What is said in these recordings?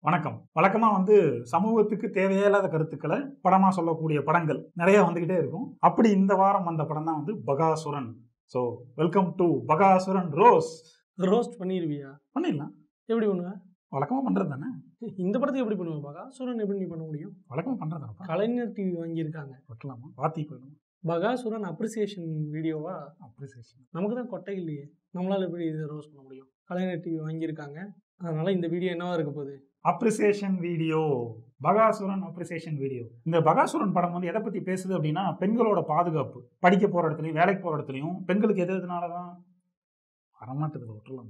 வணக்கம் வழக்கமா வந்து சமூகத்துக்கு தேவையில்லாத கருத்துக்களை படமா சொல்லக்கூடிய படங்கள் நிறைய வந்துகிட்டே இருக்கும் அப்படி இந்த வாரம் வந்த படம் தான் வந்து Bakasuran so welcome to Bakasuran ரோஸ் ரோஸ்ட் பண்ணிடுவியா பண்ணிடலாம் எப்படி பண்ணுவ வழக்கமா பண்றது தானே இந்த படத்துக்கு எப்படி பண்ணுவ பகாசுரன் எப்படி நீ பண்ண முடியும் வழக்கமா பண்றது தானே கலைஞர் டிவி வாங்கியிருக்காங்க வைக்கலாமா வாத்தி போயிடும் பகாசுரன் அப்ரிசியேஷன் வீடியோவா அப்ரிசியேஷன் நமக்கு தான் கொட்டை இல்லையே நம்மளால எப்படி இதை ரோஸ்ட் பண்ண முடியும் கலைஞர் டிவி வாங்கியிருக்காங்க அதனால இந்த வீடியோ என்னவா இருக்க போகுது appreciation video Bakasuran appreciation video இந்த பகாசுரன் படம் வந்து எதை பத்தி பேசுது அப்படின்னா பெண்களோட பாதுகாப்பு படிக்க போற இடத்துலயும் வேலைக்கு போற இடத்துலயும் பெண்களுக்கு எது எதுனாலதான் வரமாட்டுது விட்டுலாம்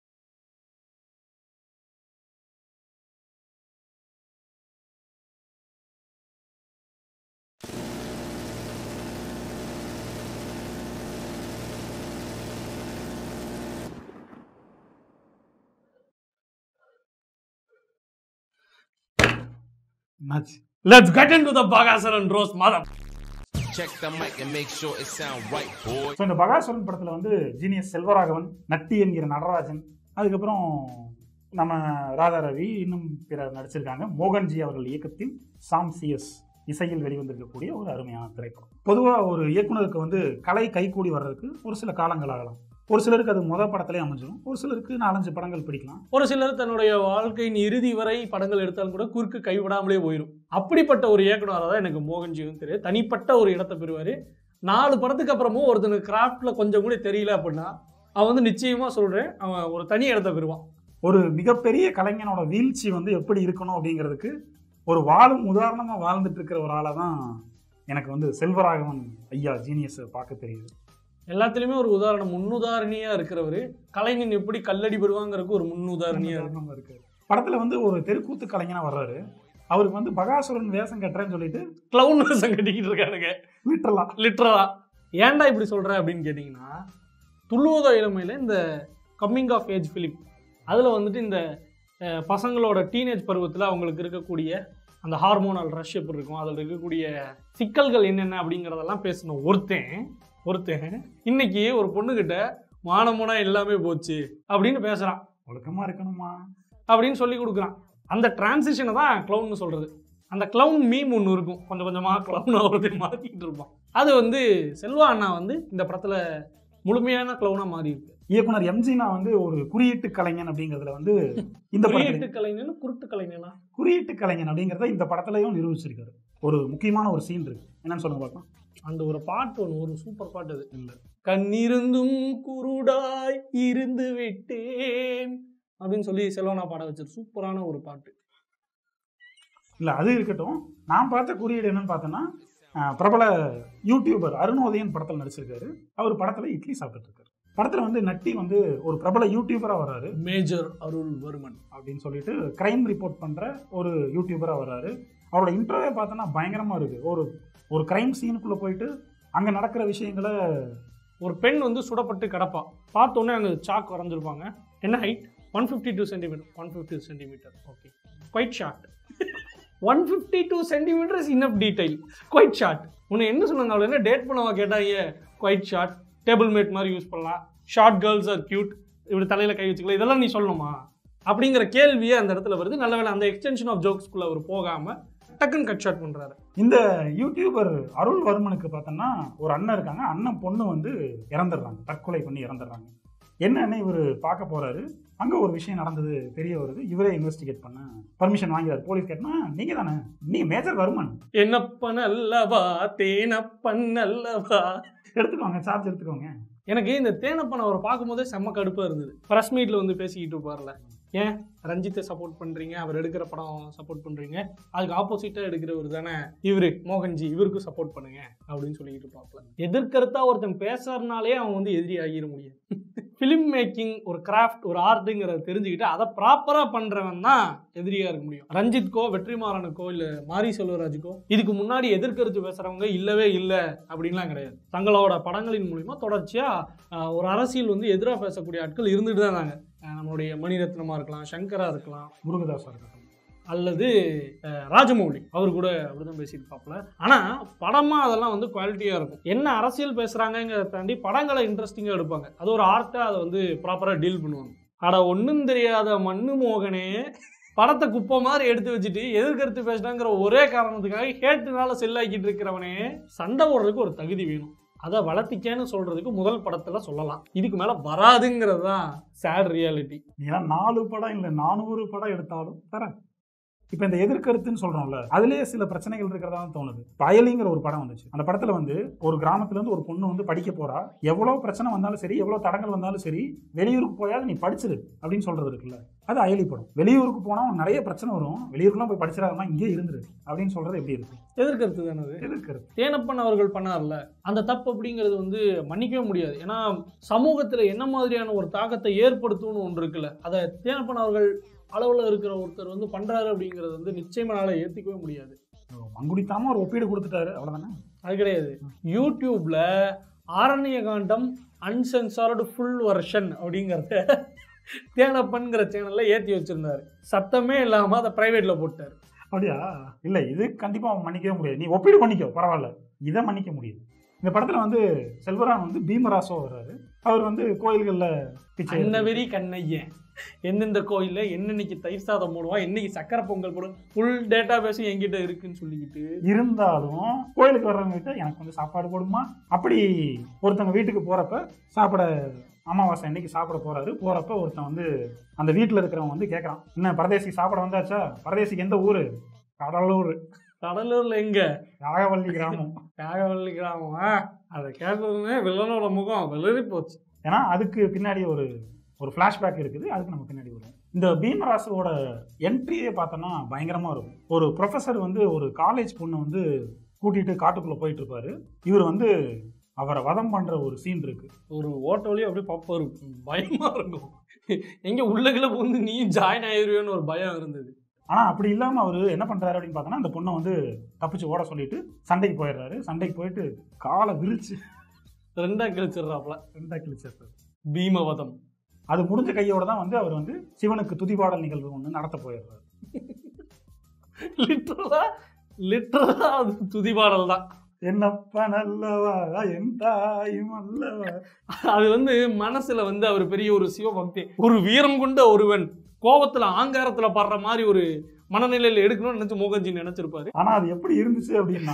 என்னாச்சு let's get into the Bakasuran roast மாதம் Check the mic and make sure it sound right, boy. So இந்த பகாசுரன் படத்தில் வந்து ஜீனியஸ் செல்வராகவன் நட்டி என்கிற நடராஜன் அதுக்கப்புறம் நம்ம ராதா ரவி இன்னும் பிறர் நடிச்சிருக்காங்க மோகன்ஜி அவர்கள் இயக்கத்தில் சாம் சிஎஸ் இசையில் வெளிவந்திருக்கக்கூடிய ஒரு அருமையான திரைப்படம் பொதுவாக ஒரு இயக்குனருக்கு வந்து கலை கைகூடி வர்றதுக்கு ஒரு சில காலங்கள் ஆகலாம் ஒரு சிலருக்கு அது முத படத்திலே அமைஞ்சிடும் ஒரு சிலருக்கு நாலஞ்சு படங்கள் பிடிக்கலாம் ஒரு சிலர் தன்னுடைய வாழ்க்கையின் இறுதி வரை படங்கள் எடுத்தாலும் கூட குறுக்கு கைவிடாமலே போயிடும் அப்படிப்பட்ட ஒரு இயக்குனராக தான் எனக்கு மோகன்ஜியும் தெரியும் தனிப்பட்ட ஒரு இடத்தை பெறுவார் நாலு படத்துக்கு அப்புறமும் ஒருத்தனுக்கு கிராஃப்டில் கொஞ்சம் கூட தெரியல அப்படின்னா அவன் வந்து நிச்சயமாக சொல்கிறேன் அவன் ஒரு தனி இடத்தை பெறுவான் ஒரு மிகப்பெரிய கலைஞனோட வீழ்ச்சி வந்து எப்படி இருக்கணும் அப்படிங்கிறதுக்கு ஒரு வாழும் உதாரணமாக வாழ்ந்துட்டு இருக்கிற ஒரு ஆளை தான் எனக்கு வந்து செல்வராகவன் ஐயா ஜீனியஸை பார்க்க தெரியுது எல்லாத்துலேயுமே ஒரு உதாரணம் முன்னுதாரணியாக இருக்கிறவர் கலைஞன் எப்படி கல்லடி பெறுவாங்கிறதுக்கு ஒரு முன்னுதாரணியாக இருக்கு உதாரணமா இருக்கு படத்துல வந்து ஒரு தெருக்கூத்து கலைஞனா வர்றாரு அவருக்கு வந்து பகாசுரன் வேஷம் கட்டுறேன்னு சொல்லிட்டு க்ளவுன் வேஷம் கட்டிக்கிட்டு இருக்கானுங்க விட்டுறலாம் லிட்ரலா ஏன்டா இப்படி சொல்ற அப்படின்னு கேட்டிங்கன்னா துள்ளுவதோ இளமையில் இந்த கம்மிங் ஆஃப் ஏஜ் ஃபிலிம் அதில் வந்துட்டு இந்த அஹ், பசங்களோட டீனேஜ் பருவத்தில் அவங்களுக்கு இருக்கக்கூடிய அந்த ஹார்மோனல் ரஷ் எப்படி இருக்கும் அதில் இருக்கக்கூடிய சிக்கல்கள் என்னென்ன அப்படிங்கிறதெல்லாம் பேசணும் ஒருத்தன் ஒருத்தன் இன்னைக்கு ஒரு பொண்ணுக்கிட்ட மானமோனா எல்லாமே போச்சு அப்படின்னு பேசுகிறான் ஒழுக்கமா இருக்கணுமா அப்படின்னு சொல்லி கொடுக்குறான் அந்த டிரான்சிஷனை தான் க்ளவுன்னு சொல்கிறது அந்த க்ளவுன் மீம் ஒன்று இருக்கும் கொஞ்சம் கொஞ்சமாக க்ளவுன் ஒருத்தர் மாற்றிக்கிட்டு இருப்பான் அது வந்து செல்வா அண்ணா வந்து இந்த படத்தில் முழுமையான க்ளவுனாக மாறி இருக்கு இயக்குனர் எம்ஜினா வந்து ஒரு குறியீட்டு கலைஞன் அப்படிங்கிறதுல வந்து இந்த குறியீட்டு படத்துல கலைஞனா குருட்டு கலைஞனா குறியீட்டு கலைஞன் அப்படிங்கிறத இந்த படத்துலயும் நிரூபிச்சிருக்காரு ஒரு முக்கியமான ஒரு சீன் இருக்கு என்னன்னு சொல்லுங்க பார்க்கலாம் அந்த ஒரு பாட்டு ஒன்று ஒரு சூப்பர் பாட்டு அது இல்லை கண்ணிருந்தும் குருடாய் இருந்து விட்டேன் அப்படின்னு சொல்லி செல்வனா பாட வச்சது சூப்பரான ஒரு பாட்டு இல்ல அது இருக்கட்டும் நான் பார்த்த குறியீடு என்னன்னு பார்த்தோன்னா அஹ், பிரபல யூடியூபர் அருணோதயன் படத்தில் நடிச்சிருக்காரு அவர் படத்துல இட்லி சாப்பிட்டு இருக்காரு படத்துல வந்து நட்டி வந்து ஒரு பிரபல யூடியூபரா வர்றாரு மேஜர் அருள் வருமன் அப்படின்னு சொல்லிட்டு கிரைம் ரிப்போர்ட் பண்ற ஒரு யூடியூபரா வர்றாரு அவரோட இன்டர்வியூ பார்த்தோன்னா பயங்கரமா இருக்கு ஒரு ஒரு கிரைம் சீனுக்குள்ள போயிட்டு அங்க நடக்கிற விஷயங்களை ஒரு பெண் வந்து சுடப்பட்டு கிடப்பா பார்த்த உடனே அங்கே சாக் வரைஞ்சிருப்பாங்க என்ன height one fifty two centimeter one fifty centimeter okay quite short one fifty two centimeter is enough detail quite short உன்னை என்ன சொன்னாங்க அவளை என்ன டேட் பண்ணவா கேட்டாங்க குவைட் ஷார்ட் டேபிள் மேட் மாதிரி யூஸ் பண்ணலாம் ஷார்ட் கேர்ள்ஸ் ஆர் கியூட் இப்படி தலையில் கை வச்சுக்கலாம் இதெல்லாம் நீ சொல்லணுமா அப்படிங்கிற கேள்வியே அந்த இடத்துல வருது நல்ல வேளை அந்த எக்ஸ்டென்ஷன் ஆஃப் ஜோக்ஸ்குள்ளே அவர் போகாமல் டக்குன்னு கட் ஷாட் பண்ணுறாரு இந்த யூடியூபர் அருள்வர்மனுக்கு பார்த்தோன்னா ஒரு அண்ணன் இருக்காங்க அண்ணன் பொண்ணு வந்து இறந்துடுறாங்க தற்கொலை பண்ணி இறந்துடுறாங்க என்னன்னு இவர் பார்க்க போறாரு அங்க ஒரு விஷயம் நடந்தது தெரிய வருது இவரே இன்வெஸ்டிகேட் பண்ண பர்மிஷன் வாங்கிறாரு போலீஸ் கேட்டனா நீங்க தானே நீங்க மேஜர் வருமன் என்னப்பன் அல்லவா தேனப்பன் அல்லவா எடுத்துக்கோங்க சார்ஜ் எடுத்துக்கோங்க எனக்கு இந்த தேனப்பன் அவரை பார்க்கும்போதே செம்ம கடுப்பாக இருந்தது ப்ரெஸ் மீட்டில் வந்து பேசிக்கிட்டு இருப்பார்ல ஏன் ரஞ்சித்தை சப்போர்ட் பண்ணுறீங்க அவர் எடுக்கிற படம் சப்போர்ட் பண்ணுறீங்க அதுக்கு ஆப்போசிட்டாக எடுக்கிறவர் தானே இவர் மோகன்ஜி இவருக்கும் சப்போர்ட் பண்ணுங்க அப்படின்னு சொல்லிக்கிட்டு இருப்பாப்ல எதிர்கருத்தா ஒருத்தன் பேசுறதுனாலே அவன் வந்து எதிரி ஆகிட முடியும் ஃபிலிம் மேக்கிங் ஒரு கிராஃப்ட் ஒரு ஆர்ட்டுங்கிறத தெரிஞ்சுக்கிட்டு அதை ப்ராப்பராக பண்ணுறவன் தான் எதிரியாக இருக்க முடியும் ரஞ்சித்கோ வெற்றிமாறனுக்கோ இல்லை மாரி செல்வராஜுக்கோ இதுக்கு முன்னாடி எதிர்கருத்து பேசுகிறவங்க இல்லவே இல்லை அப்படின்லாம் கிடையாது தங்களோட படங்களின் மூலிமா தொடர்ச்சியாக ஒரு அரசியல் வந்து எதிராக பேசக்கூடிய ஆட்கள் இருந்துட்டு தான் இருந்தாங்க அஹ் நம்மளுடைய மணிரத்னமாக இருக்கலாம் சங்கரா இருக்கலாம் முருகதாஸ் இருக்கட்டும் அல்லது அஹ், ராஜமௌழி அவர் கூட அப்படிதான் பேசியிருப்பாப்புல ஆனால் படமாக அதெல்லாம் வந்து குவாலிட்டியாக இருக்கும் என்ன அரசியல் பேசுகிறாங்கங்கிறத தாண்டி படங்களை இன்ட்ரெஸ்டிங்காக எடுப்பாங்க அது ஒரு ஆர்ட்டாக அதை வந்து ப்ராப்பராக டீல் பண்ணுவாங்க அட ஒன்றும் தெரியாத மண்ணு மோகனே படத்தை குப்பை மாதிரி எடுத்து வச்சுட்டு எதிர்கருத்து பேசினாங்கிற ஒரே காரணத்துக்காக ஹேட்டுனால செல்லாக்கிட்டு இருக்கிறவனே சண்டை போடுறதுக்கு ஒரு தகுதி வேணும் அதை வளர்த்திக்கேன்னு சொல்றதுக்கு முதல் படத்துல சொல்லலாம் இதுக்கு மேல வராதுங்கிறது தான் சேட் ரியாலிட்டி நீலாம் நாலு படம் இல்லை நானூறு படம் எடுத்தாலும் தரேன் இப்போ இந்த எதிர்கருத்துன்னு சொல்றோம்ல அதுலயே சில பிரச்சனைகள் இருக்கிறதா தோணுது பயலிங்கிற ஒரு படம் வந்துச்சு அந்த படத்துல வந்து ஒரு கிராமத்துல இருந்து ஒரு பொண்ணு வந்து படிக்க போறா எவ்வளவு பிரச்சனை வந்தாலும் சரி எவ்வளவு தடங்கள் வந்தாலும் சரி வெளியூருக்கு போயாவது நீ படிச்சிரு அப்படின்னு சொல்றது இருக்குல்ல அது அயலி படம் வெளியூருக்கு போனா உனக்கு நிறைய பிரச்சனை வரும் வெளியூருக்குலாம் போய் படிச்சிடாதமா இங்கே இருந்துரு அப்படின்னு சொல்றது எப்படி இருக்கு எதிர்கருத்து தானே அது எதிர்கருத்து தேனப்பன் அவர்கள் பண்ணார்ல அந்த தப்பு அப்படிங்கிறது வந்து மன்னிக்கவே முடியாது ஏன்னா சமூகத்தில் என்ன மாதிரியான ஒரு தாக்கத்தை ஏற்படுத்தும்னு ஒன்று இருக்குல்ல அதை தேனப்பன் அவர்கள் அளவில் இருக்கிற ஒருத்தர் வந்து பண்றாரு அப்படிங்கிறது வந்து நிச்சயமானால ஏற்றுக்கவே முடியாது மங்குடித்தாம ஒரு ஒப்பீடு கொடுத்துட்டாரு அவ்வளவுதானே அது கிடையாது யூடியூப்ல Aranya Kaandam uncensored full version அப்படிங்கிறத தேனப்பன்கிற சேனல்ல ஏற்றி வச்சிருந்தாரு சத்தமே இல்லாமல் அதை ப்ரைவேட்ல போட்டார் அப்படியா இல்லை இது கண்டிப்பா மன்னிக்கவே முடியாது நீ ஒப்பீடு பண்ணிக்கோ பரவாயில்ல இதை மன்னிக்க முடியும் இந்த படத்துல வந்து செல்வரான் வந்து பீமராசோ வர்றாரு அவர் வந்து கோயில்கள்ல பிச்சை எடுத்து- அன்னவெறி கண்ணையன் எந்தெந்த கோயிலில் என்னன்னைக்கு தயிர் சாதம் போடுவான் என்னைக்கு சக்கரை பொங்கல் போடுவான் ஃபுல் டேட்டா பேஸும் என்கிட்ட இருக்குன்னு சொல்லிக்கிட்டு இருந்தாலும் கோயிலுக்கு வர்றவங்க கிட்ட எனக்கு வந்து சாப்பாடு போடுமா அப்படி ஒருத்தவங்க வீட்டுக்கு போறப்ப சாப்பிட அமாவாசை அன்னைக்கு சாப்பிட போறாரு போறப்ப ஒருத்தன் வந்து அந்த வீட்டில் இருக்கிறவன் வந்து கேட்கறான் என்ன பரதேசி சாப்பிட வந்தாச்சா பரதேசிக்கு எந்த ஊரு கடலூர் கடலூர்ல எங்க யாகவல்லி கிராமம் தியாகவல்லி கிராமம் ஆ, அதை கேட்டதுமே வில்லனோட முகம் வெளிரி போச்சு ஏன்னா அதுக்கு பின்னாடி ஒரு ஒரு ஃப்ளாஷ்பேக் இருக்குது அதுக்கு நம்ம பின்னாடி வரும் இந்த பீமராசுவோட என்ட்ரியே பார்த்தோன்னா பயங்கரமாக இருக்கும் ஒரு ப்ரொஃபஸர் வந்து ஒரு காலேஜ் பொண்ணை வந்து கூட்டிகிட்டு காட்டுக்குள்ளே போயிட்டு இருப்பாரு இவர் வந்து அவரை வதம் பண்ணுற ஒரு சீன் இருக்கு ஒரு ஓட்ட வழியும் அப்படியே பாப்பாரு பயமா இருக்கும் எங்க உள்ளக்குள்ள வந்து நீ ஜாயின் ஆயிருவியோன்னு ஒரு பயம் இருந்தது ஆனால் அப்படி இல்லாமல் அவர் என்ன பண்ணுறாரு அப்படின்னு பார்த்தோன்னா அந்த பொண்ணை வந்து தப்பிச்சு ஓட சொல்லிட்டு சண்டைக்கு போயிடுறாரு சண்டைக்கு போயிட்டு காலை விரிச்சு ரெண்டா கிழிச்சிடுறாப்ல ரெண்டா கிழிச்சிடுறாரு பீமவதம் அது முடிஞ்ச கையோட தான் வந்து அவர் வந்து சிவனுக்கு துதிபாடல் நிகழ்வு ஒன்று நடத்த போயிடுறாரு லிட்டரலா லிட்டரலா அது துதிபாடல் தான் என்னப்பா நல்லவா என் தாயும் அல்லவா அது வந்து மனசுல வந்து அவர் பெரிய ஒரு சிவபக்தி ஒரு வீரம் கொண்ட ஒருவன் கோபத்துல ஆங்காரத்துல பாடுற மாதிரி ஒரு மனநிலையில எடுக்கணும்னு நினைச்சு மோகன்ஜி நினைச்சிருப்பாரு ஆனா அது எப்படி இருந்துச்சு அப்படின்னா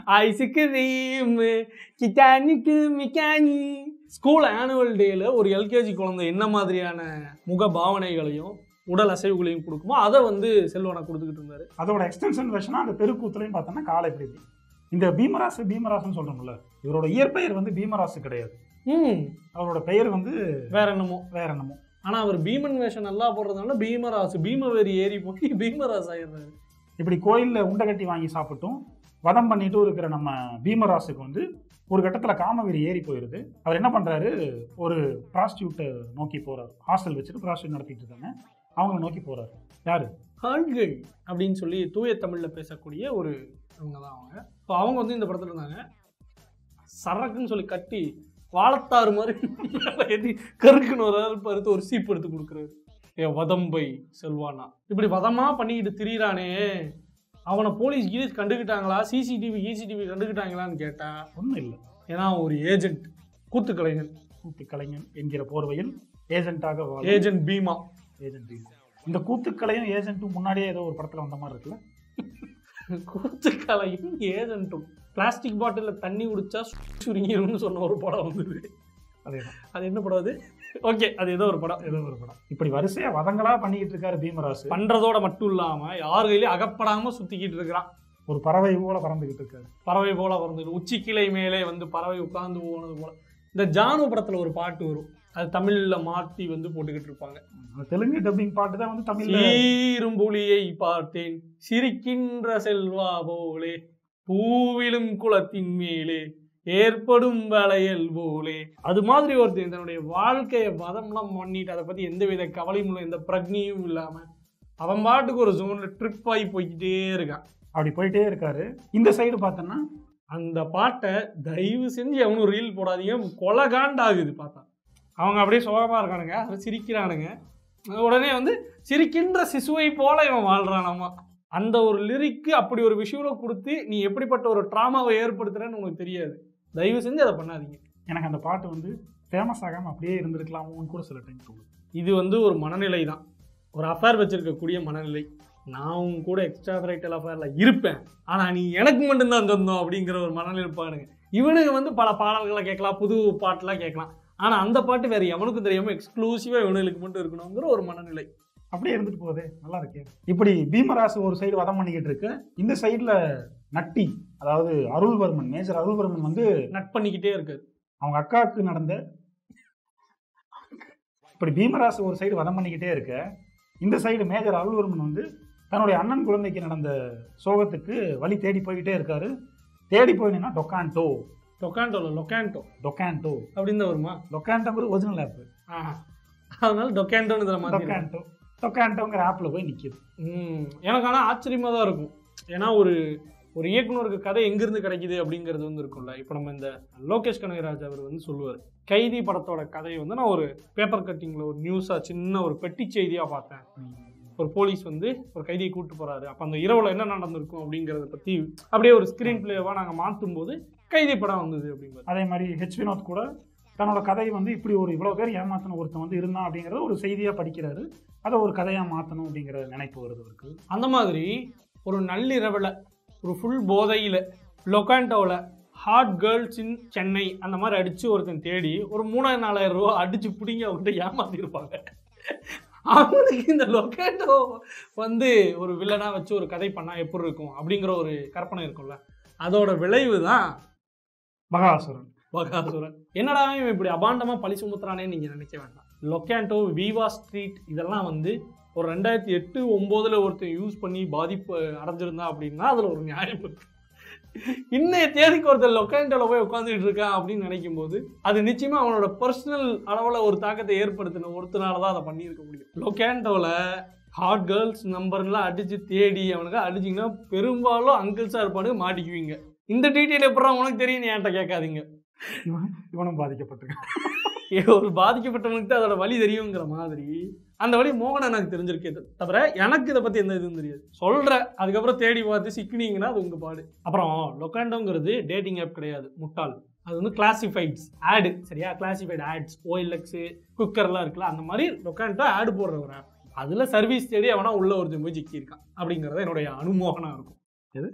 ஐஸ்கிரீம் கிட்டானிக்கு மிக்கானி ஸ்கூல் ஆனுவல் டேல ஒரு எல்கேஜி குழந்தை என்ன மாதிரியான முக பாவனைகளையும் உடல் அசைவுகளையும் கொடுக்குமோ அதை வந்து செல்வனை கொடுத்துக்கிட்டு இருந்தாரு அதோட எக்ஸ்டென்ஷன் வெர்ஷனா அந்த தெருக்கூத்துலையும் பார்த்தோன்னா காலை எப்படி இருக்கு இந்த பீமராசு பீமராசுன்னு சொல்றோம்ல இவரோட இயற்பெயர் வந்து பீமராசு கிடையாது ம் அவரோட பெயர் வந்து வேற என்னமோ வேற என்னமோ ஆனா அவர் பீமன் வேஷம் நல்லா போடுறதுனால பீமராசு பீமவேரி ஏறி போய் பீமராசு ஆயிடுறாரு இப்படி கோயில்ல உண்டை கட்டி வாங்கி சாப்பிட்டும் வதம் பண்ணிட்டு இருக்கிற நம்ம பீமராசுக்கு வந்து ஒரு கட்டத்தில் காமவெறி ஏறி போயிடுது அவர் என்ன பண்றாரு ஒரு ப்ராஸ்டியூட்டை நோக்கி போறாரு ஹாஸ்டல் வச்சுட்டு ப்ராஸ்டியூட் நடத்திட்டு இருக்காங்க அவங்கள நோக்கி போறாரு யாரு ஆண்கள் அப்படின்னு சொல்லி தூய தமிழ்ல பேசக்கூடிய ஒரு இவங்க தான் அவங்க இப்போ அவங்க வந்து இந்த படத்துல இருந்தாங்க சரக்குன்னு சொல்லி கட்டி வாழத்தாறு மாதிரி மேல ஏத்தி கருக்குன்னு ஒரு ஆள் பருத்து ஒரு சீப் எடுத்து கொடுக்குறாரு ஏ வதம்பை செல்வானா இப்படி வதமா பண்ணிக்கிட்டு திரியிறானே அவனை போலீஸ் கீலீஸ் கண்டுக்கிட்டாங்களா சிசிடிவி ஈசிடிவி கண்டுக்கிட்டாங்களான்னு கேட்டா ஒன்றும் இல்லை ஏன்னா ஒரு ஏஜென்ட் கூத்து கலைஞன் கூத்து கலைஞன் என்கிற போர்வையில் ஏஜென்ட்டாக வாழும் ஏஜென்ட் பீமா ஏஜென்ட் இந்த கூத்துக்களையும் ஏஜென்ட்டும் முன்னாடியே ஏதோ ஒரு படத்துல வந்த மாதிரி இருக்குல்ல கூத்து கலையும் ஏஜென்ட்டும் பிளாஸ்டிக் பாட்டிலில் தண்ணி குடிச்சா சுருங்கிரும்னு சொன்ன ஒரு படம் வந்தது அதேதான் அது என்ன படம் அது ஓகே அது ஏதோ ஒரு படம் ஏதோ ஒரு படம் இப்படி வரிசையா வதங்களா பண்ணிக்கிட்டு இருக்காரு பீமராசு பண்றதோட மட்டும் இல்லாம யார் கையிலயும் அகப்படாம சுத்திக்கிட்டு இருக்கிறான் ஒரு பறவை போல பறந்துகிட்டு இருக்காரு பறவை போல வந்து உச்சி கிளை மேலே வந்து பறவை உட்கார்ந்து போனது போல இந்த ஜானு படத்துல ஒரு பாட்டு வரும் அது தமிழ்ல மாத்தி வந்து போட்டுக்கிட்டு இருப்பாங்க அந்த தெலுங்கு டப்பிங் பாட்டு தான் வந்து தமிழ்ல சீரும்புலியை பார்த்தேன் சிரிக்கின்ற செல்வா போலே பூவிலும் குளத்தின் மேலே ஏற்படும் வளையல் போலே அது மாதிரி ஒருத்தன் தன்னுடைய வாழ்க்கையை வதம்லாம் பண்ணிட்டு அதை பத்தி எந்த வித கவலையும் இல்லை எந்த பிரக்னியும் இல்லாம அவன் பாட்டுக்கு ஒரு ஜோன்ல ட்ரிப் ஆகி போய்கிட்டே இருக்கான் அப்படி போயிட்டே இருக்காரு இந்த சைடு பார்த்தோன்னா அந்த பாட்டை தயவு செஞ்சு எவனும் ரீல் போடாதீங்க கொலை காண்டாகுது பார்த்தா அவங்க அப்படியே சோகமா இருக்கானுங்க அவன் சிரிக்கிறானுங்க உடனே வந்து சிரிக்கின்ற சிசுவை போல இவன் வாழ்றானாமா அந்த ஒரு லிரிக்கு அப்படி ஒரு விஷயம் கொடுத்து நீ எப்படிப்பட்ட ஒரு ட்ராமாவை ஏற்படுத்துறேன்னு உனக்கு தெரியாது தயவு செஞ்சு அதை பண்ணாதீங்க எனக்கு அந்த பாட்டு வந்து ஃபேமஸ் ஆகாம அப்படியே இருந்திருக்கலாமோன்னு கூட சில டைம் தோணுது இது வந்து ஒரு மனநிலை தான் ஒரு அஃபேர் வச்சிருக்கக்கூடிய மனநிலை நான் உன் கூட எக்ஸ்ட்ரா ரைட்டல் அஃபேரில் இருப்பேன் ஆனால் நீ எனக்கு மட்டும்தான் சொந்தம் அப்படிங்கிற ஒரு மனநிலை இருப்பானுங்க இவனுங்க வந்து பல பாடல்களை கேட்கலாம் புது பாட்டெலாம் கேட்கலாம் ஆனால் அந்த பாட்டு வேறு எவனுக்கும் தெரியாமல் எக்ஸ்க்ளூசிவாக இவனுங்களுக்கு மட்டும் இருக்கணுங்கிற ஒரு மனநிலை அப்படியே இருந்துட்டு போகுது நல்லா இருக்கே இப்படி பீமராசு ஒரு சைடு வதம் பண்ணிக்கிட்டு இருக்கு இந்த சைடுல நட்டி அதாவது அருள்வர்மன் மேஜர் அருள்வர்மன் வந்து நட் பண்ணிக்கிட்டே இருக்காரு அவங்க அக்காவுக்கு நடந்த இப்படி பீமராசு ஒரு சைடு வதம் பண்ணிக்கிட்டே இருக்க இந்த சைடு மேஜர் அருள்வர்மன் வந்து தன்னுடைய அண்ணன் குழந்தைக்கு நடந்த சோகத்துக்கு வழி தேடி போய்கிட்டே இருக்காரு தேடி போயினா டொக்கான்டோ டொக்காண்டோல லொக்காண்டோ டொக்கான்டோ அப்படின்னு தான் வருமா டொக்கான்டோங்கிற ஒரிஜினல் ஆப் ஆஹா. அதனால டொக்காண்டோன்னு இதில் மாற்றி டொக்கான்டோ டொக்கான்டோங்கிற ஆப்பில் போய் நிற்கிது ம் எனக்கு ஆனால் ஆச்சரியமாக தான் இருக்கும் ஏன்னா ஒரு ஒரு இயக்குனருக்கு கதை எங்கேருந்து கிடைக்குது அப்படிங்கிறது வந்து இருக்கும்ல இப்போ நம்ம இந்த லோகேஷ் கனகராஜ் அவர் வந்து சொல்லுவார் கைதி படத்தோட கதையை வந்து நான் ஒரு பேப்பர் கட்டிங்கில் ஒரு நியூஸாக சின்ன ஒரு பெட்டி செய்தியாக பார்த்தேன் ஒரு போலீஸ் வந்து ஒரு கைதியை கூட்டு போறாரு அப்போ அந்த இரவில் என்ன நடந்திருக்கும் அப்படிங்கிறத பற்றி அப்படியே ஒரு ஸ்க்ரீன் பிளேவாக நாங்கள் மாற்றும் போது கைதி படம் வந்தது அப்படிங்கிறது அதே மாதிரி ஹெச் வினோத் கூட தன்னோட கதை வந்து இப்படி ஒரு இவ்வளோ பேர் ஏமாத்தின ஒருத்தன் வந்து இருந்தான் அப்படிங்கிறத ஒரு செய்தியாக படிக்கிறாரு அதை ஒரு கதையாக மாற்றணும் அப்படிங்கிற நினைப்பு வருது அவருக்கு அந்த மாதிரி ஒரு நள்ளிரவில் ஒரு ஃபுல் போதையில் லொக்காண்டோவில் ஹாட் கேர்ள்ஸ் இன் சென்னை அந்த மாதிரி அடித்து ஒருத்தன் தேடி ஒரு மூணாயிரம் நாலாயிரம் ரூபா அடித்து பிடிங்கி அவங்ககிட்ட ஏமாத்திருப்பாங்க அவனுக்கு இந்த லொக்காண்டோ வந்து ஒரு வில்லனாக வச்சு ஒரு கதை பண்ணால் எப்படி இருக்கும் அப்படிங்கிற ஒரு கற்பனை இருக்கும்ல அதோட விளைவு தான் மகாசுரன் பகாசுரன் என்னடா இவன் இப்படி அபாண்டமாக பழி சுமத்துறானே நீங்கள் நினைக்க வேண்டாம் லொக்காண்டோ விவா ஸ்ட்ரீட் இதெல்லாம் வந்து ஒரு ரெண்டாயிரத்தி எட்டு ஒம்போதில் ஒருத்தன் யூஸ் பண்ணி பாதிப்பு அடைஞ்சிருந்தா அப்படின்னா அதில் ஒரு நியாயம் இருக்கு இன்னைய தேதிக்கு ஒருத்தர் லொக்காண்டோவில் போய் உட்காந்துட்டு இருக்கான் அப்படின்னு நினைக்கும் போது அது நிச்சயமா அவனோட பர்சனல் அளவில் ஒரு தாக்கத்தை ஏற்படுத்தின ஒருத்தனால தான் அதை பண்ணியிருக்க முடியும் லொக்காண்டோவில் ஹாட் கேர்ள்ஸ் நம்பர்லாம் அடித்து தேடி அவனுக்கு அடிச்சிங்கன்னா பெரும்பாலும் அங்கிள்ஸாக இருப்பானுங்க மாட்டிக்குவீங்க இந்த டீட்டெயில் எப்பறம் உனக்கு தெரியும் என்கிட்ட கேட்காதீங்க இவன் இவனும் பாதிக்கப்பட்டிருக்கான் ஏ, ஒரு பாதிக்கப்பட்டவனுக்கு தான் அதோட வழி தெரியுங்கிற மாதிரி அந்த வழி மோகன் எனக்கு தெரிஞ்சிருக்கே தவிர எனக்கு இதை பற்றி எந்த இதுவும் தெரியாது சொல்கிற அதுக்கப்புறம் தேடி பார்த்து சிக்கினீங்கன்னா அது உங்கள் பாடு அப்புறம் லொக்காண்டோங்கிறது டேட்டிங் ஆப் கிடையாது முட்டாள் அது வந்து கிளாசிஃபைட்ஸ் ஆடு சரியா கிளாசிஃபைடு ஆட்ஸ் ஓஎல்எக்ஸு குக்கர்லாம் இருக்குல்ல அந்த மாதிரி லொக்காண்டோ ஆடு போடுற ஒரு ஆப் அதில் சர்வீஸ் தேடி அவனா உள்ள ஒருத்தன் போய் சிக்கியிருக்கான் அப்படிங்கிறது என்னுடைய அனுமோகனாக இருக்கும் எது?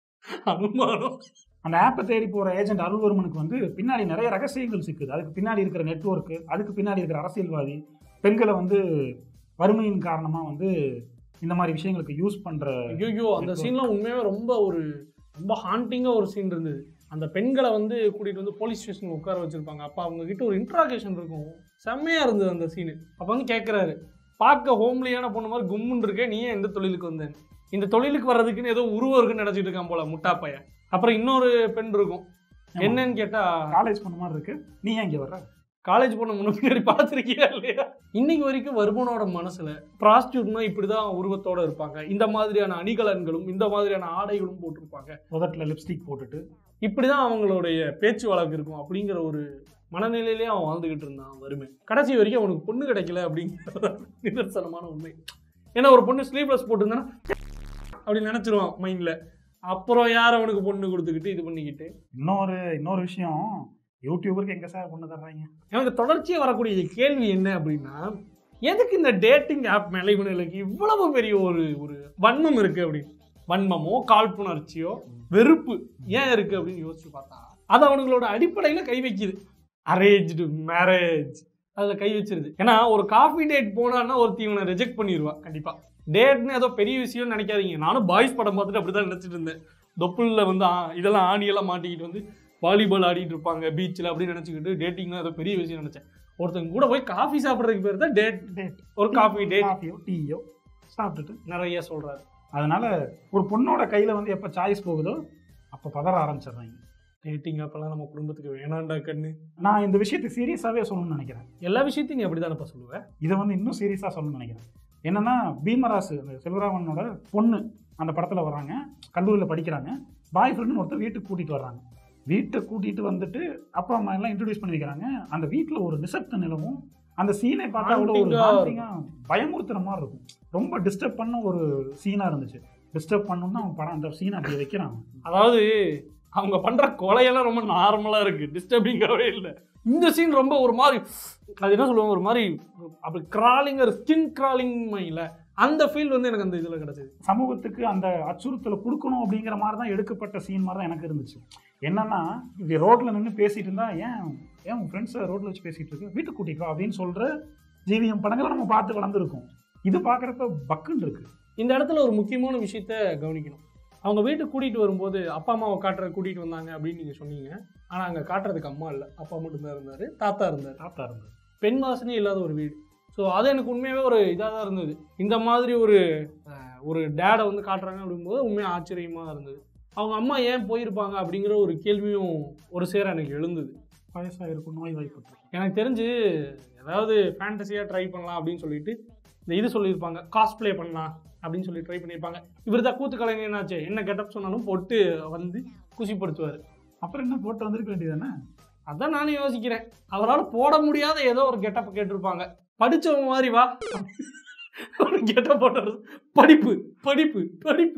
அனுமானம் அந்த ஆப்பை தேடி போகிற ஏஜென்ட் அருள்வர்மனுக்கு வந்து பின்னாடி நிறைய ரகசியங்கள் சிக்குது அதுக்கு பின்னாடி இருக்கிற நெட்வொர்க்கு அதுக்கு பின்னாடி இருக்கிற அரசியல்வாதி பெண்களை வந்து வறுமையின் காரணமாக வந்து இந்த மாதிரி விஷயங்களுக்கு யூஸ் பண்ணுற ஐயோ அந்த சீன்லாம் உண்மையாகவே ரொம்ப ஒரு ரொம்ப ஹாண்டிங்காக ஒரு சீன் இருந்தது அந்த பெண்களை வந்து கூட்டிகிட்டு வந்து போலீஸ் ஸ்டேஷன் உட்கார வச்சுருப்பாங்க அப்போ அவங்க கிட்ட ஒரு இன்ட்ராகேஷன் இருக்கும் செம்மையாக இருந்தது அந்த சீனு அப்போ வந்து கேட்குறாரு பார்க்க ஹோம்லியான பொண்ணு மாதிரி கும்முன்னு இருக்கே நீ ஏன் எந்த தொழிலுக்கு வந்தேன் இந்த தொழிலுக்கு வர்றதுக்குன்னு ஏதோ உருவம் இருக்குன்னு நினச்சிட்டு இருக்கான் போல முட்டா பையன் அப்புறம் இன்னொரு பெண் இருக்கும் என்னன்னு கேட்டால் காலேஜ் பொண்ணு மாதிரி இருக்கு நீ ஏன் இங்கே வர்ற காலேஜ் பொண்ணு முன்ன பின்னாடி பார்த்துருக்கியா இல்லையா இன்னைக்கு வரைக்கும் வருமனோட மனசுல ப்ராஸ்டியூட்னா இப்படிதான் உருவத்தோட இருப்பாங்க இந்த மாதிரியான அணிகலன்களும் இந்த மாதிரியான ஆடைகளும் போட்டிருப்பாங்க உதட்டில் லிப்ஸ்டிக் போட்டுட்டு இப்படிதான் அவங்களுடைய பேச்சு வழக்கு இருக்கும் அப்படிங்கிற ஒரு மனநிலையிலே அவன் வாழ்ந்துகிட்டு இருந்தான் வறுமை கடைசி வரைக்கும் அவனுக்கு பொண்ணு கிடைக்கல அப்படிங்கிற நிதர்சனமான உண்மை ஏன்னா ஒரு பொண்ணு ஸ்லீவ்லெஸ் போட்டிருந்தானா அப்படின்னு நினைச்சிருவான் மைண்ட்ல அப்புறம் யார் அவனுக்கு பொண்ணு கொடுத்துக்கிட்டு இது பண்ணிக்கிட்டு இன்னொரு இன்னொரு விஷயம் யூடியூபருக்கு எங்கே சார் பொண்ணு தர்றாங்க எனக்கு தொடர்ச்சியாக வரக்கூடிய கேள்வி என்ன அப்படின்னா எதுக்கு இந்த டேட்டிங் ஆப் மேலே இவனுங்களுக்கு இவ்வளவு பெரிய ஒரு ஒரு வன்மம் இருக்கு அப்படின்னு வன்மமோ காழ்ப்புணர்ச்சியோ வெறுப்பு ஏன் இருக்கு அப்படின்னு யோசிச்சு பார்த்தா அது அவனுங்களோட அடிப்படையில் கை வைக்குது அரேஞ்ச்டு மேரேஜ் அதில் கை வச்சிருது ஏன்னா ஒரு காஃபி டேட் போனான்னா ஒருத்தி இவனை ரிஜெக்ட் பண்ணிடுவா கண்டிப்பாக டேட்னு ஏதோ பெரிய விஷயம்னு நினைக்காதீங்க நானும் பாய்ஸ் படம் பார்த்துட்டு அப்படி தான் நினச்சிட்டு இருந்தேன் தொப்புளில் வந்து ஆ, இதெல்லாம் ஆணியெல்லாம் மாட்டிக்கிட்டு வந்து வாலிபால் ஆடிட்டு இருப்பாங்க பீச்சில் அப்படின்னு நினச்சிக்கிட்டு டேட்டிங்னா ஏதோ பெரிய விஷயம் நினச்சேன் ஒருத்தங்க கூட போய் காஃபி சாப்பிட்றதுக்கு பேர் தான் டேட் டேட் ஒரு காஃபி டேட் காஃபியோ டீயோ சாப்பிட்டுட்டு நிறைய சொல்கிறாரு அதனால ஒரு பொண்ணோட கையில் வந்து எப்போ சாய்ஸ் போகுதோ அப்போ பதற ஆரம்பிச்சிடுறாங்க டேட்டிங் அப்பெல்லாம் நம்ம குடும்பத்துக்கு வேணாண்டா கண்ணு நான் இந்த விஷயத்தை சீரியஸாகவே சொல்லணும்னு நினைக்கிறேன் எல்லா விஷயத்தையும் நீ அப்படி தானேப்பா சொல்லுவேன் இதை வந்து இன்னும் சீரியஸாக சொல்லணும்னு நினைக்கிறேன் என்னன்னா பீமராசு அந்த செல்வராமனோட பொண்ணு அந்த படத்தில் வராங்க கல்லூரியில் படிக்கிறாங்க பாய் ஃப்ரெண்டுன்னு ஒருத்தர் வீட்டுக்கு கூட்டிகிட்டு வர்றாங்க வீட்டை கூட்டிகிட்டு வந்துட்டு அப்பா அம்மா எல்லாம் இன்ட்ரடியூஸ் பண்ணி வைக்கிறாங்க அந்த வீட்டில் ஒரு நிசப்த நிலவும் அந்த சீனை பார்த்தா அவ்வளோ ஒரு Haunting-ஆ haunting-ஆ பயமுறுத்துற மாதிரி இருக்கும் ரொம்ப டிஸ்டர்ப் பண்ண ஒரு சீனாக இருந்துச்சு டிஸ்டர்ப் பண்ணணும்னு அவன் படம் அந்த சீன் அப்படி வைக்கிறான் அதாவது அவங்க பண்ற கொலையெல்லாம் ரொம்ப நார்மலா இருக்கு டிஸ்டர்பிங்காகவே இல்லை இந்த சீன் ரொம்ப ஒரு மாதிரி அது என்ன சொல்லுவாங்க ஒரு மாதிரி அப்படி கிராலிங் ஸ்கின் கிராலிங் மைல அந்த ஃபீல் வந்து எனக்கு அந்த இதுல கிடைச்சது சமூகத்துக்கு அந்த அச்சுறுத்தலை கொடுக்கணும் அப்படிங்கிற மாதிரி தான் எடுக்கப்பட்ட சீன் மாதிரி தான் எனக்கு இருந்துச்சு என்னன்னா இப்படி ரோட்ல நின்று பேசிட்டு இருந்தா ஏன் ஏன் உன் ஃப்ரெண்ட்ஸை ரோட்ல வச்சு பேசிட்டு இருக்கு வீட்டுக்கு கூட்டிக்கோ அப்படின்னு சொல்ற ஜீவியம் படங்களை நம்ம பார்த்து வளர்ந்துருக்கோம் இது பார்க்குறப்ப பக்குன்னு இருக்கு இந்த இடத்துல ஒரு முக்கியமான விஷயத்த கவனிக்கணும் அவங்க வீட்டுக்கு கூட்டிகிட்டு வரும்போது அப்பா அம்மாவை காட்டுற கூட்டிகிட்டு வந்தாங்க அப்படின்னு நீங்கள் சொன்னீங்க ஆனால் அங்கே காட்டுறதுக்கு அம்மா இல்லை அப்பா மட்டும்தான் இருந்தார் தாத்தா இருந்தார் தாத்தா இருந்தது பெண் வாசனையே இல்லாத ஒரு வீடு ஸோ அது எனக்கு உண்மையாகவே ஒரு இதாக தான் இருந்தது இந்த மாதிரி ஒரு அஹ், ஒரு டேடை வந்து காட்டுறாங்க அப்படிங்கும்போது உண்மையாக ஆச்சரியமாக இருந்தது அவங்க அம்மா ஏன் போயிருப்பாங்க அப்படிங்கிற ஒரு கேள்வியும் ஒரு சேர எனக்கு எழுந்தது வயசாக இருக்கும் நோய் வாய்ப்பு எனக்கு தெரிஞ்சு ஏதாவது ஃபேண்டசியாக ட்ரை பண்ணலாம் அப்படின்னு சொல்லிட்டு இந்த இது சொல்லியிருப்பாங்க காஸ்ப்ளே பண்ணலாம் அப்படின்னு சொல்லி ட்ரை பண்ணியிருப்பாங்க இவர் தான் கூத்து கலைஞர் என்னாச்சு என்ன கெட்டப் சொன்னாலும் போட்டு வந்து குசிப்படுத்துவார் அப்புறம் என்ன போட்டு வந்திருக்க வேண்டியதானே அதான் நானும் யோசிக்கிறேன் அவரால் போட முடியாத ஏதோ ஒரு கெட்டப் கேட்டிருப்பாங்க படிச்சவங்க மாதிரி வா ஒரு கெட்டப் போட்டு படிப்பு படிப்பு படிப்பு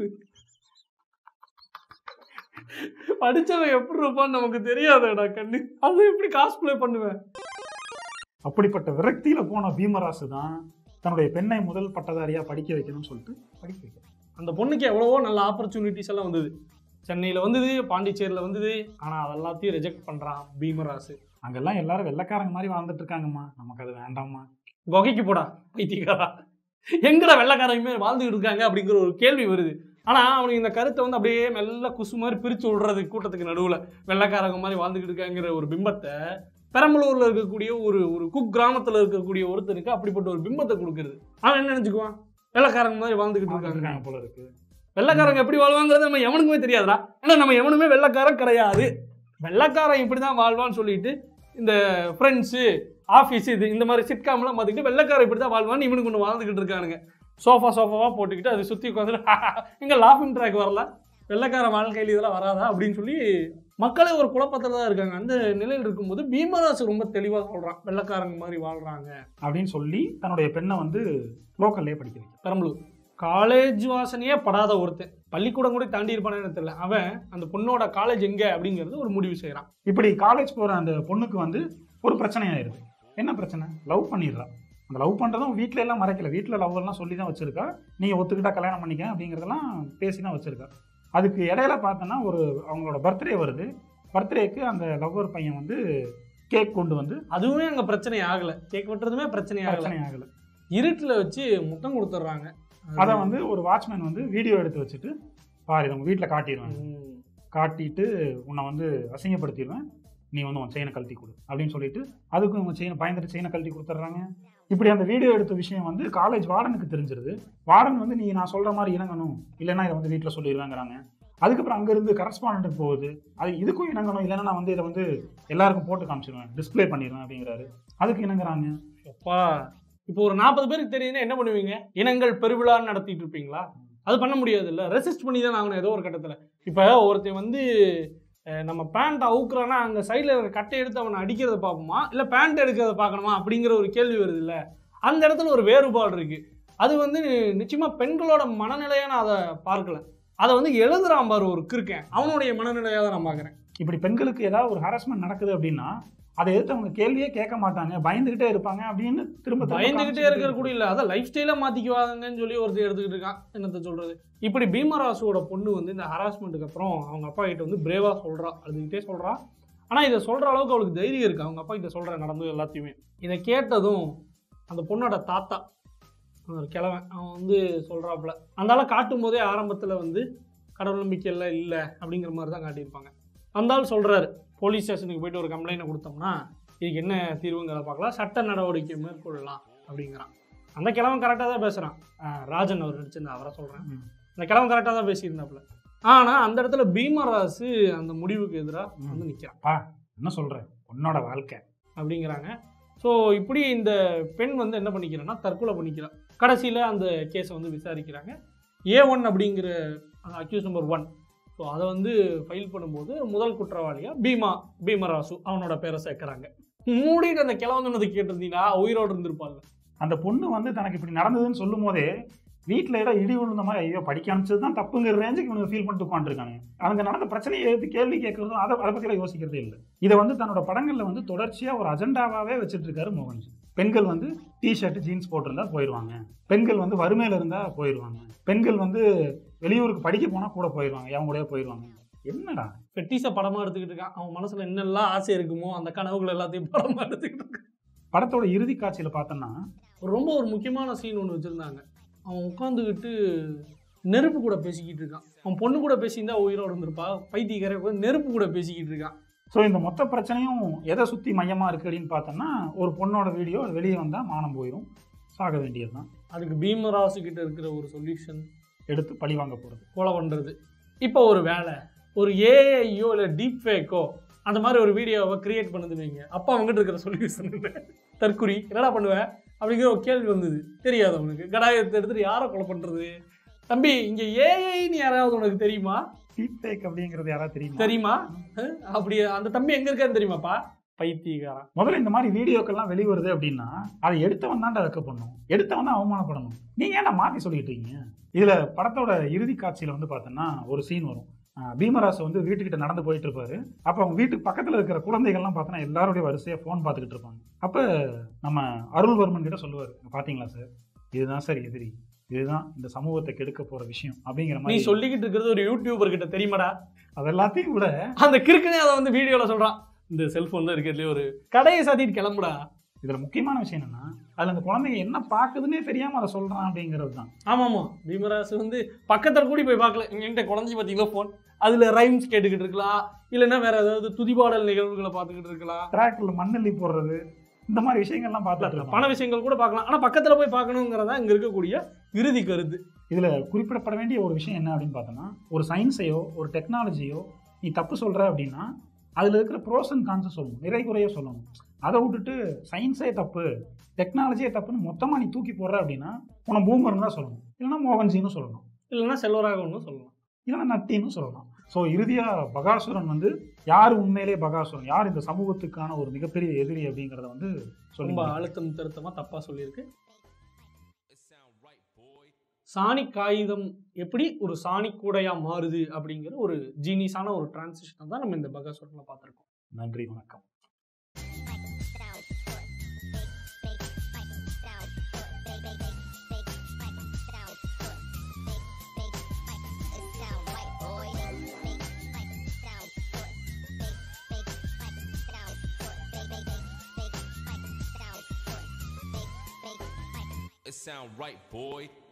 படிச்சவன் எப்படி இருப்பான்னு நமக்கு தெரியாதடா கண்ணு அது எப்படி காஸ்ப்ளே பண்ணுவேன் அப்படிப்பட்ட விரக்தியில போன பீமராசு தான் தன்னுடைய பெண்ணை முதல் பட்டதாரியா படிக்க வைக்கணும்னு சொல்லிட்டு படிக்க வைக்கிறான் அந்த பொண்ணுக்கு எவ்வளவோ நல்ல ஆப்பர்ச்சுனிட்டிஸ் எல்லாம் வந்தது சென்னையில் வந்தது பாண்டிச்சேரியில் வந்தது ஆனால் அதெல்லாத்தையும் ரிஜெக்ட் பண்ணுறான் பீமராசு அங்கெல்லாம் எல்லாரும் வெள்ளைக்காரங்க மாதிரி வாழ்ந்துட்டு இருக்காங்கம்மா நமக்கு அது வேண்டாம்மா குகைக்கு போடா பைத்தியக்காரா எங்கடா வெள்ளைக்காரங்க வாழ்ந்துகிட்டு இருக்காங்க அப்படிங்கிற ஒரு கேள்வி வருது ஆனால் அவனுக்கு இந்த கருத்தை வந்து அப்படியே மெல்ல குசு மாதிரி பிரித்து விடுறது கூட்டத்துக்கு நடுவில் வெள்ளைக்காரங்க மாதிரி வாழ்ந்துக்கிட்டு இருக்காங்கிற ஒரு பிம்பத்தை பெரம்பலூரில் இருக்கக்கூடிய ஒரு ஒரு குக் கிராமத்தில் இருக்கக்கூடிய ஒருத்தருக்கு அப்படிப்பட்ட ஒரு பிம்பத்தை கொடுக்கறது அவன் என்ன நினச்சிக்குவான் வெள்ளைக்காரங்க மாதிரி வாழ்ந்துக்கிட்டு இருக்காங்க இருக்காங்க போல இருக்கு வெள்ளைக்காரங்க எப்படி வாழ்வாங்கிறது நம்ம எவனுக்குமே தெரியாதுடா ஏன்னா நம்ம எவனுமே வெள்ளைக்காரன் கிடையாது வெள்ளைக்காரன் இப்படி தான் வாழ்வான்னு சொல்லிட்டு இந்த ஃப்ரெண்ட்ஸு ஆஃபீஸ் இது இந்த மாதிரி சிட்காம்லாம் பார்த்துக்கிட்டு வெள்ளைக்காரன் இப்படி தான் வாழ்வான்னு இவனுக்கு ஒன்று வாழ்ந்துக்கிட்டு இருக்கானுங்க சோஃபா சோஃபாவாக போட்டுக்கிட்டு அது சுற்றி உட்காந்துட்டு எங்கே லாஃபிங் ட்ராக் வரல வெள்ளைக்கார வாழ்க்கையில் இதெல்லாம் வராதா அப்படின்னு சொல்லி மக்களே ஒரு குழப்பத்தில் தான் இருக்காங்க அந்த நிலையில் இருக்கும்போது பீமராசு ரொம்ப தெளிவாக சொல்கிறான் வெள்ளைக்காரங்க மாதிரி வாழ்கிறாங்க அப்படின்னு சொல்லி தன்னுடைய பெண்ணை வந்து லோக்கல்லே படிக்க வைக்கிறான் பெரம்பலூர் காலேஜ் வாசனையே படாத ஒருத்தன் பள்ளிக்கூடம் கூட தாண்டி இருப்பானு எனக்கு தெரியல அவன் அந்த பொண்ணோட காலேஜ் எங்க அப்படிங்கிறது ஒரு முடிவு செய்கிறான் இப்படி காலேஜ் போற அந்த பொண்ணுக்கு வந்து ஒரு பிரச்சனை ஆயிருது என்ன பிரச்சனை லவ் பண்ணிடுறா அந்த லவ் பண்றதும் வீட்ல எல்லாம் மறைக்கல வீட்டில் லவ் எல்லாம் சொல்லி தான் வச்சிருக்கா நீங்க ஒத்துக்கிட்டா கல்யாணம் பண்ணிக்க அப்படிங்கிறதெல்லாம் பேசி தான் வச்சிருக்கா அதுக்கு இடையில பார்த்தோன்னா ஒரு அவங்களோட பர்த்டே வருது பர்த்டேக்கு அந்த லவ்வர் பையன் வந்து கேக் கொண்டு வந்து அதுவுமே அங்கே பிரச்சனை ஆகலை கேக் வெட்டுறதுமே பிரச்சனை ஆகலை பிரச்சனை ஆகல இருட்டில் வச்சு முத்தம் கொடுத்துட்றாங்க அதை வந்து ஒரு வாட்ச்மேன் வந்து வீடியோ எடுத்து வச்சுட்டு பாரு உங்க வீட்டில் காட்டிடுவேன் ம். காட்டிட்டு உன்னை வந்து அசிங்கப்படுத்திடுவேன் நீ வந்து உன் செயினை கழட்டி கொடு அப்படின்னு சொல்லிட்டு அதுக்கும் இவங்க செயினை பயந்துட்டு செயினை கழட்டி கொடுத்துட்றாங்க இப்படி அந்த வீடியோ எடுத்த விஷயம் வந்து காலேஜ் வார்டனுக்கு தெரிஞ்சிருது வார்டன் வந்து நீ நான் சொல்ற மாதிரி இணங்கணும் இல்லைன்னா இதை வந்து வீட்டில் சொல்லிடுவேங்கிறாங்க அதுக்கப்புறம் அங்கேருந்து கரஸ்பாண்டன்ட் போகுது அது இதுக்கும் இணங்கணும் இல்லைன்னா நான் வந்து இதை வந்து எல்லாருக்கும் போட்டு காமிச்சிடுவேன் டிஸ்ப்ளே பண்ணிடுவேன் அப்படிங்கிறாரு அதுக்கு இணங்குறாங்க அப்பா இப்போ ஒரு நாற்பது பேருக்கு தெரியுதுன்னா என்ன பண்ணுவீங்க இனங்கள் பெருவிழான்னு நடத்திட்டு இருப்பீங்களா அது பண்ண முடியாது இல்லை ரெசிஸ்ட் பண்ணி தான் ஆகணும் ஏதோ ஒரு கட்டத்தில் இப்போ ஒருத்தன் வந்து அஹ், நம்ம பேண்ட் அவுக்குறான்னா அங்கே சைடில் இருக்கிற கட்டை எடுத்து அவனை அடிக்கிறத பார்ப்போமா இல்லை பேண்ட் எடுக்கிறத பார்க்கணுமா அப்படிங்கிற ஒரு கேள்வி வருது இல்லை அந்த இடத்துல ஒரு வேறுபாடு இருக்குது அது வந்து நிச்சயமாக பெண்களோட மனநிலையாக நான் அதை பார்க்கல அதை வந்து எழுதுறான் பாரு ஒரு கிறுக்கன் அவனுடைய மனநிலையாக தான் நான் பார்க்குறேன் இப்படி பெண்களுக்கு ஏதாவது ஒரு ஹராஸ்மெண்ட் நடக்குது அப்படின்னா அதை எடுத்து அவங்க கேள்வியே கேட்க மாட்டாங்க பயந்துகிட்டே இருப்பாங்க அப்படின்னு திரும்ப திரும்ப பயந்துகிட்டே காமிச்சிட்டே இருக்கிற கூட இல்லை அதான் லைஃப் ஸ்டைலாக மாற்றிக்குவாங்கன்னு சொல்லி ஒருத்தர் எடுத்துக்கிட்டு இருக்கான் என்னத்த சொல்கிறது இப்படி பீமராசுவோட பொண்ணு வந்து இந்த ஹராஸ்மெண்ட்டுக்கு அப்புறம் அவங்க அப்பா கிட்ட வந்து பிரேவாக சொல்கிறா அழுதுகிட்டே சொல்கிறா ஆனால் இதை சொல்கிற அளவுக்கு அவளுக்கு தைரியம் இருக்குது அவங்க அப்பா கிட்ட சொல்கிற நடந்தது எல்லாத்தையுமே இதை கேட்டதும் அந்த பொண்ணோட தாத்தா ஒரு கிழவன் அவன் வந்து சொல்கிறாப்புல அந்தால காட்டும் போதே ஆரம்பத்தில் வந்து கடவுள் நம்பிக்கை எல்லாம் இல்லை அப்படிங்கிற மாதிரி தான் காட்டியிருப்பாங்க அந்த ஆள் சொல்கிறாரு போலீஸ் ஸ்டேஷனுக்கு போயிட்டு ஒரு கம்ப்ளைண்ட் கொடுத்தோம்னா இதுக்கு என்ன தீர்வுங்கிறத பார்க்கலாம் சட்ட நடவடிக்கை மேற்கொள்ளலாம் அப்படிங்கிறான் அந்த கிழவன் கரெக்டாக தான் பேசுகிறான் ராஜன் அவர் நடிச்சிருந்தா அவரை சொல்கிறேன் ம். அந்த கிழவன் கரெக்டாக தான் பேசியிருந்தாப்புல ஆனால் அந்த இடத்துல பீமராசு அந்த முடிவுக்கு எதிராக ம். வந்து நிற்கிறான் என்ன சொல்ற உன்னோட வாழ்க்கை அப்படிங்கிறாங்க ஸோ இப்படி இந்த பெண் வந்து என்ன பண்ணிக்கிறான்னா தற்கொலை பண்ணிக்கிறா கடைசியில் அந்த கேஸை வந்து விசாரிக்கிறாங்க ஏ ஒன் அப்படிங்கிற அக்யூஸ் நம்பர் ஒன் ஸோ அதை வந்து ஃபைல் பண்ணும்போது முதல் குற்றவாளியாக பீமா பீமராசு அவனோட பேரை சேர்க்குறாங்க மூடிட்டு அந்த கிழவன் சொன்னது கேட்டிருந்தீங்கன்னா உயிரோடு இருந்திருப்பாங்க அந்த பொண்ணு வந்து தனக்கு இப்படி நடந்ததுன்னு சொல்லும் போதே வீட்டில் ஏதோ இடி விழுந்த மாதிரி ஐயோ படிக்க அனுப்பிச்சது தான் தப்புங்கிற ரேஞ்சுக்கு இவனுக்கு ஃபீல் பண்ணிட்டு உட்காந்துருக்காங்க அவங்க நடந்த பிரச்சனையை எடுத்து கேள்வி கேட்கறதும் அதை அதை பற்றிலாம் யோசிக்கிறதே இல்லை இதை வந்து தன்னோட படங்களில் வந்து தொடர்ச்சியாக ஒரு அஜெண்டாவாகவே வச்சுட்டு இருக்காரு மோகன்ஜி பெண்கள் வந்து டிஷர்ட் ஜீன்ஸ் போட்டிருந்தா போயிடுவாங்க பெண்கள் வந்து வறுமையில் இருந்தால் போயிடுவாங்க பெண்கள் வந்து வெளியூருக்கு படிக்க போனால் கூட போயிடுவாங்க அவங்க கூடயே போயிடுவாங்க என்னடா பெட்டிஸை படமா எடுத்துக்கிட்டு இருக்கான் அவன் மனசுல என்னெல்லாம் ஆசை இருக்குமோ அந்த கனவுகள் எல்லாத்தையும் படமா எடுத்துக்கிட்டு இருக்கான் படத்தோட இறுதி காட்சியில் பார்த்தோன்னா ரொம்ப ஒரு முக்கியமான சீன் ஒன்று வச்சிருந்தாங்க அவன் உட்காந்துக்கிட்டு நெருப்பு கூட பேசிக்கிட்டு இருக்கான் அவன் பொண்ணு கூட பேசியிருந்தா உயிரோடு இருந்திருப்பா பைத்தியக்கார உட்கார்ந்து நெருப்பு கூட பேசிக்கிட்டு இருக்கான் ஸோ இந்த மொத்த பிரச்சனையும் எதை சுற்றி மையமாக இருக்குது அப்படின்னு பார்த்தோன்னா ஒரு பொண்ணோட வீடியோ அது வெளியே வந்தால் மானம் போயிடும் சாக வேண்டியது தான் அதுக்கு பீமராசு கிட்ட இருக்கிற ஒரு சொல்யூஷன் எடுத்து பழி வாங்க போகிறது கொலை பண்ணுறது இப்போ ஒரு வேலை ஒரு ஏஐயோ இல்லை டீப் ஃபேக்கோ அந்த மாதிரி ஒரு வீடியோவை கிரியேட் பண்ணுது வைங்க அப்போ அவங்ககிட்ட இருக்கிற சொல்யூஷன் தற்குறி என்னடா பண்ணுவேன் அப்படிங்கிற ஒரு கேள்வி வந்தது தெரியாது அவனுக்கு கடாயத்தை எடுத்துட்டு யாரை கொலை பண்ணுறது தம்பி இங்கே ஏஐன்னு யாராவது உனக்கு தெரியுமா ஃபீட்பேக் அப்படிங்கிறது யாராவது தெரியுமா தெரியுமா அஹ், அப்படி அந்த தம்பி எங்க இருக்கான்னு தெரியுமாப்பா பைத்தியக்காரன் முதல்ல இந்த மாதிரி வீடியோக்கெல்லாம் வெளிவருது அப்படின்னா அதை எடுத்தவன் தான்டா வெக்க பண்ணும் எடுத்தவன் தான் அவமானப்படணும் நீங்கள் ஏன்டா மாற்றி சொல்லிட்டு இருக்கீங்க இதில் படத்தோட இறுதி காட்சியில் வந்து பார்த்தோன்னா ஒரு சீன் வரும் ஆஹ் பீமராசு வந்து வீட்டுக்கிட்ட நடந்து போயிட்டு இருப்பாரு அப்போ அவங்க வீட்டுக்கு பக்கத்தில் இருக்கிற குழந்தைகள்லாம் பார்த்தோன்னா எல்லாருடைய வரிசையாக ஃபோன் பார்த்துக்கிட்டு இருப்பாங்க அப்போ நம்ம அருள்வர்மன் கிட்ட சொல்லுவார் பார்த்தீங்களா சார் இதுதான் சார் எதிரி இதுதான் இந்த சமூகத்தை கெடுக்க போற விஷயம் அப்படிங்கிற நீ மாதிரி சொல்லிக்கிட்டு இருக்கிறது ஒரு யூடியூபர் கிட்ட தெரியுமாடா அது எல்லாத்தையும் கூட அந்த கிறுக்குனே அதை வந்து வீடியோல சொல்றான் இந்த செல்போன் தான் இருக்கிறதுலே ஒரு கடையை சாத்திட்டு கிளம்புடா இதுல முக்கியமான விஷயம் என்னன்னா அதுல அந்த குழந்தைங்க என்ன பாக்குதுன்னே தெரியாம அதை சொல்றான் அப்படிங்கிறது தான் ஆமாமா பீமராசு வந்து பக்கத்துல கூடி போய் பார்க்கல என்கிட்ட குழந்தை பார்த்தீங்களா ஃபோன் அதுல ரைம்ஸ் கேட்டுக்கிட்டு இருக்கலாம் இல்லைன்னா வேற ஏதாவது துதிபாடல் நிகழ்வுகளை பார்த்துக்கிட்டு இருக்கலாம் டிராக்டர்ல மண்ணள்ளி போடுறது இந்த மாதிரி விஷயங்கள்லாம் பார்த்துட்டு பண இருப்பான். விஷயங்கள் கூட பார்க்கலாம் ஆனா பக்கத்துல போய் பார்க்கணுங்கிறதா இங்க இருக்கக்கூடிய இறுதி கருத்து இதுல குறிப்பிடப்பட வேண்டிய ஒரு விஷயம் என்ன அப்படின்னு பார்த்தோம்னா ஒரு சயின்ஸையோ ஒரு டெக்னாலஜியோ நீ தப்பு சொல்ற அப்படின்னா அதுல இருக்கிற ப்ரோஸ் அண்ட் கான்ஸ் சொல்லணும் நிறை குறைய சொல்லணும் அதை விட்டுட்டு சயின்ஸே தப்பு டெக்னாலஜியே தப்புன்னு மொத்தமா நீ தூக்கி போடுற அப்படின்னா உன பூமர்னு தான் சொல்லணும் இல்லைன்னா மோகன்ஜின்னு சொல்லணும் இல்லைன்னா செல்வராகவன்னு சொல்லலாம் இல்லைன்னா நட்டின்னு சொல்லலாம் ஸோ இறுதியாக பகாசுரன் வந்து யார் உண்மையிலே பகாசுரன் யார் இந்த சமூகத்துக்கான ஒரு மிகப்பெரிய எதிரி அப்படிங்கிறத வந்து சொல்லி ரொம்ப முடிக்கணும். அழுத்தம் திருத்தமா தப்பா சொல்லியிருக்கு It sound right, boy. சாணி காகிதம் எப்படி ஒரு சாணி கூடையா மாறுது அப்படிங்கிற ஒரு ஜீனியஸான ஒரு டிரான்சிஷனை தான் நம்ம இந்த பகாசுரன்ல பார்த்துருக்கோம் நன்றி வணக்கம் It sound right, boy.